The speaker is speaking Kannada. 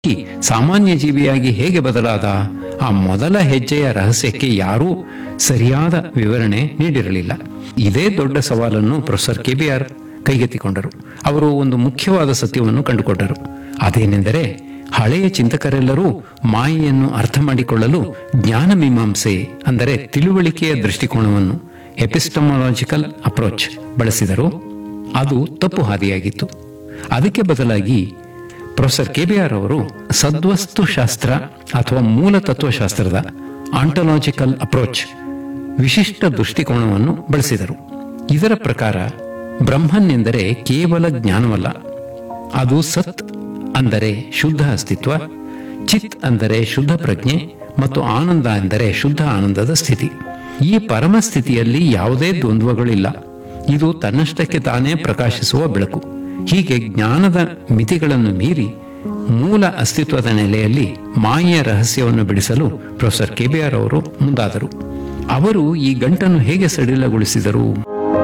ಈ ಸಾಮಾನ್ಯ ಜೀವಿಯಾಗಿ ಹೇಗೆ ಬದಲಾದ ಆ ಮೊದಲ ಹೆಜ್ಜೆಯ ರಹಸ್ಯಕ್ಕೆ ಯಾರೂ ಸರಿಯಾದ ವಿವರಣೆ ನೀಡಿರಲಿಲ್ಲ ಇದೇ ದೊಡ್ಡ ಸವಾಲನ್ನು ಪ್ರೊಫೆಸರ್ ಕೆಬಿಆರ್ ಕೈಗೆತ್ತಿಕೊಂಡರು ಅವರು ಒಂದು ಮುಖ್ಯವಾದ ಸತ್ಯವನ್ನು ಕಂಡುಕೊಂಡರು ಅದೇನೆಂದರೆ ಹಳೆಯ ಚಿಂತಕರೆಲ್ಲರೂ ಮಾಯೆಯನ್ನು ಅರ್ಥ ಮಾಡಿಕೊಳ್ಳಲು ಜ್ಞಾನ ಮೀಮಾಂಸೆ ಅಂದರೆ ತಿಳುವಳಿಕೆಯ ದೃಷ್ಟಿಕೋನವನ್ನು ಎಪಿಸ್ಟಮಾಲಜಿಕಲ್ ಅಪ್ರೋಚ್ ಬಳಸಿದರು ಅದು ತಪ್ಪು ಹಾದಿಯಾಗಿತ್ತು ಅದಕ್ಕೆ ಬದಲಾಗಿ ಪ್ರೊಫೆಸರ್ ಕೆಬಿಆರ್ ಅವರು ಸದ್ವಸ್ತು ಶಾಸ್ತ್ರ ಅಥವಾ ಮೂಲ ತತ್ವಶಾಸ್ತ್ರದ ಆಂಟಲಾಜಿಕಲ್ ಅಪ್ರೋಚ್ ವಿಶಿಷ್ಟ ದೃಷ್ಟಿಕೋನವನ್ನು ಬಳಸಿದರು ಇದರ ಪ್ರಕಾರ ಬ್ರಹ್ಮನ್ ಎಂದರೆ ಕೇವಲ ಜ್ಞಾನವಲ್ಲ ಅದು ಸತ್ ಅಂದರೆ ಶುದ್ಧ ಅಸ್ತಿತ್ವ ಚಿತ್ ಅಂದರೆ ಶುದ್ಧ ಪ್ರಜ್ಞೆ ಮತ್ತು ಆನಂದ ಎಂದರೆ ಶುದ್ಧ ಆನಂದದ ಸ್ಥಿತಿ ಈ ಪರಮ ಸ್ಥಿತಿಯಲ್ಲಿ ಯಾವುದೇ ದ್ವಂದ್ವಗಳಿಲ್ಲ ಇದು ತನ್ನಷ್ಟಕ್ಕೆ ತಾನೇ ಪ್ರಕಾಶಿಸುವ ಬೆಳಕು ಹೀಗೆ ಜ್ಞಾನದ ಮಿತಿಗಳನ್ನು ಮೀರಿ ಮೂಲ ಅಸ್ತಿತ್ವದ ನೆಲೆಯಲ್ಲಿ ಮಾಯೆಯ ರಹಸ್ಯವನ್ನು ಬಿಡಿಸಲು ಪ್ರೊಫೆಸರ್ ಕೆಬಿಆರ್ ಅವರು ಮುಂದಾದರು ಅವರು ಈ ಗಂಟನ್ನು ಹೇಗೆ ಸಡಿಲಗೊಳಿಸಿದರು